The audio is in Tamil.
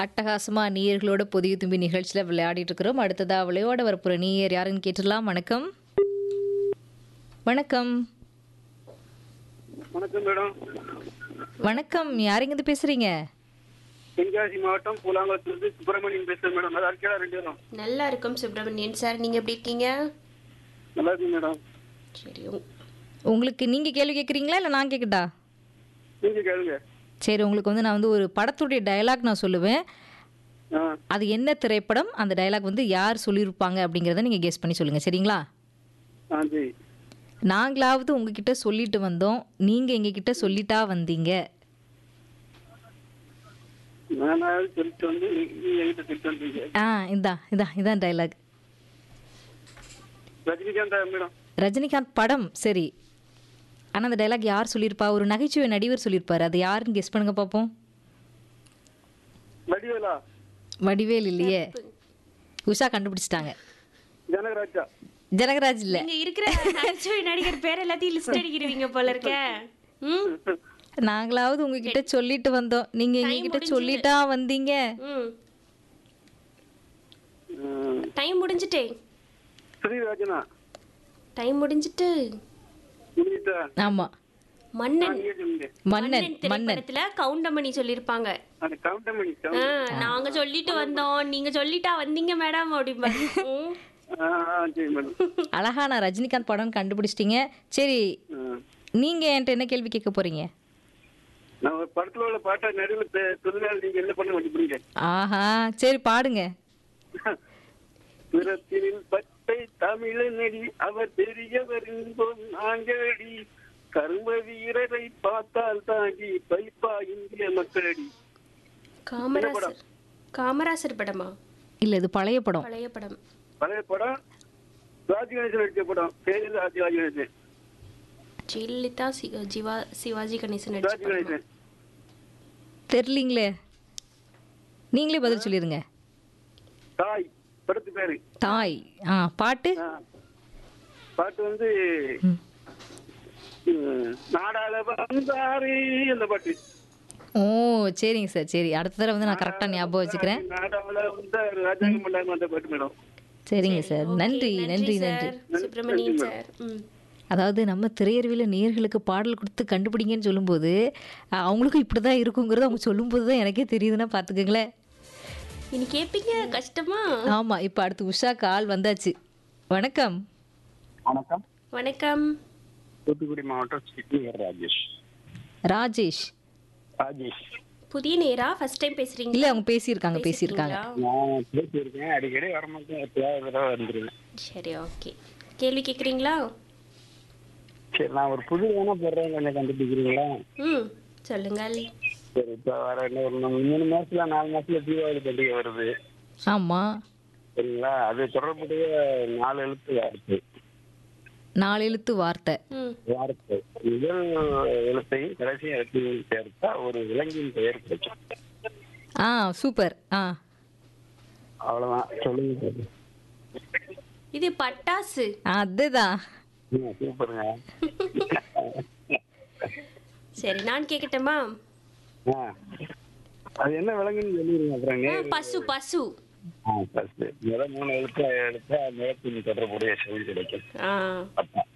அட்டகாசமா நீயர்களோட புதிய தும்பி நிகழ்ச்சியில் விளையாடிட்டு இருக்கிறோம் அடுத்ததா விளையாட வரப்போற நீயர் யாருன்னு கேட்டுடலாம் வணக்கம் வணக்கம் வணக்கம் மேடம் வணக்கம் யாருங்கிருந்து பேசுறீங்க தென்காசி மாவட்டம் பூலாங்குளத்திலிருந்து சுப்பிரமணியன் பேசுறேன் மேடம் நல்லா இருக்கா ரெண்டு பேரும் நல்லா இருக்கும் சுப்பிரமணியன் சார் நீங்க எப்படி இருக்கீங்க நல்லா இருக்கு மேடம் சரி உங்க- உங்களுக்கு நீங்க கேள்வி கேட்குறீங்களா இல்லை நான் கேட்கட்டா நீங்க கேளுங்க சரி உங்களுக்கு வந்து நான் வந்து ஒரு படத்துடைய டயலாக் நான் சொல்லுவேன் ஆ அது என்ன திரைப்படம் அந்த டயலாக் வந்து யார் சொல்லியிருப்பாங்க அப்படிங்கிறத நீங்கள் கெஸ் பண்ணி சொல்லுங்கள் சரிங்களா ஆ சரி நாங்களாவது உங்ககிட்ட சொல்லிட்டு வந்தோம் நீங்கள் எங்ககிட்ட சொல்லிட்டா வந்தீங்க நானாவது சொல்லிட்டு வந்து நீ நீ என்கிட்ட சொல்லிட்டு வந்தீங்க ஆ இதான் இதான் இதான் டயலாக் ரஜினிகாந்தா மேடம் ரஜினிகாந்த் படம் சரி ஆனால் அந்த டைலாக் யார் சொல்லியிருப்பா ஒரு நகைச்சுவை நடிகர் சொல்லியிருப்பாரு அது யாருன்னு கெஸ் பண்ணுங்க பார்ப்போம் வடிவேலா வடிவேல் இல்லையே உஷா கண்டுபிடிச்சிட்டாங்க ஜனகராஜா ஜனகராஜ் இல்லை நீங்க இருக்கிற நகைச்சுவை நடிகர் பேர் எல்லாத்தையும் லிஸ்ட் அடிக்கிறீங்க போல இருக்க ம் நாங்களாவது உங்ககிட்ட சொல்லிட்டு வந்தோம் நீங்க எங்ககிட்ட சொல்லிட்டா வந்தீங்க ம் ம், டைம் முடிஞ்சிட்டே ஸ்ரீராஜனா டைம் முடிஞ்சிட்டு முடிஞ்சிட்டா ஆமா மன்னன் நீங்க சொல்லுங்க மன்னன் மன்னன் திரைப்படத்துல கவுண்டமணி சொல்லியிருப்பாங்க அந்த கவுண்டமணி ஆ, நாங்க சொல்லிட்டு வந்தோம் நீங்க சொல்லிட்டா வந்தீங்க மேடம் அப்படிம்பாங்க ம். ஆ ஆ, சரி மேடம் அழகா நான் ரஜினிகாந்த் படம் கண்டுபிடிச்சிட்டீங்க சரி ஆ. நீங்க என்கிட்ட என்ன கேள்வி கேட்க போறீங்க நான் ஒரு படத்துல உள்ள பாட்டை நடுவில் சொல்லுங்க நீங்க என்ன பண்ண வேண்டிய ஆஹா சரி பாடுங்க பிறத்தினில் பட்டை தமிழனடி அவர் பெரியவர் என்போம் நாங்களடி கரும வீரரை பார்த்தால் தாண்டி பைப்பா இந்திய மக்களடி காமராசர் காமராசர் படமா இல்ல இது பழைய படம் பழைய படம் பழைய படம் சிவாஜி கணேசன் நடிச்ச படம் பேரில் சிவாஜி கணேசன் ஜெயலலிதா சி- ஜிவா சிவாஜி கணேசன் நடிச்ச சிவாஜி படமா? கணேசன் தெரியலீங்களே நீங்களே பதில் சொல்லிருங்க தாய் படத்து பேரு தாய் ஆ பாட்டு ஆ. பாட்டு வந்து ம். ம், நாடாள வந்தாரு அந்த பாட்டு ஓ சரிங்க சார் சரி அடுத்த தடவை வந்து நான் கரெக்டாக ஞாபகம் வச்சுக்கிறேன் நாடாள வந்தாரு ராஜாங்கம் பண்ணாங்க அந்த பாட்டு மேடம் சரிங்க சார் ஓகே, நன்றி நன்றி நன்றி சார் சுப்பிரமணியன் சார் ம் அதாவது நம்ம திரையரவியில் நேர்களுக்கு பாடல் கொடுத்து கண்டுபிடிங்கன்னு சொல்லும்போது அஹ், அவங்களுக்கும் இப்படி தான் இருக்குங்கிறது அவங்க சொல்லும்போது தான் எனக்கே தெரியுதுன்னா பார்த்துக்கங்களேன் இனி கேப்பீங்க கஷ்டமா ஆமாம் இப்போ அடுத்து உஷா கால் வந்தாச்சு வணக்கம் வணக்கம் வணக்கம் தூத்துக்குடி மாவட்டம் சிட்னியர் ராஜேஷ் ராஜேஷ் ராஜேஷ் புதிய நேரா ஃபர்ஸ்ட் டைம் பேசுறீங்க இல்லை அவங்க பேசியிருக்காங்க பேசியிருக்காங்க நான் பேசியிருக்கேன் அடிக்கடி வரமாட்டேன் எப்பயாவது தடவை வந்துருவேன் சரி ஓகே கேள்வி கேக்குறீங்களா சரி நான் ஒரு புது வேணா போடுறேன் கொஞ்சம் கண்டுபிடிக்கிறீங்களா ம் சொல்லுங்கள் சரி இப்போ வர இன்னும் ஒரு மூணு- மூணு மாசத்துல நாலு மாசத்துல தீபாவளி பண்டிகை வருது ஆமாம் சரிங்களா அது தொடர்புடைய நாலு எழுத்து வார்த்தை நாலு எழுத்து வார்த்தை ம் வார்த்தை முதல் எழுத்தையும் கடைசி எழுத்தையும் சேர்த்தா ஒரு விலங்கின் பெயர் கிடைக்கும் ஆ சூப்பர் ஆ அவ்வளவுதான் சொல்லுங்க சரி. இது பட்டாசு அதுதான் ம், சூப்பருங்க சரி நான் கேட்கட்டுமா ஆ. அது என்ன விலங்குன்னு சொல்லிடுங்க அப்புறம் ஆ, நேரு பசு பசு ஆ ஃபர்ஸ்ட் முதல் மூணு எழுத்து எடுத்தா நிலத்தின் தொடர்புடைய செவி கிடைக்கும் ஆ அப்பா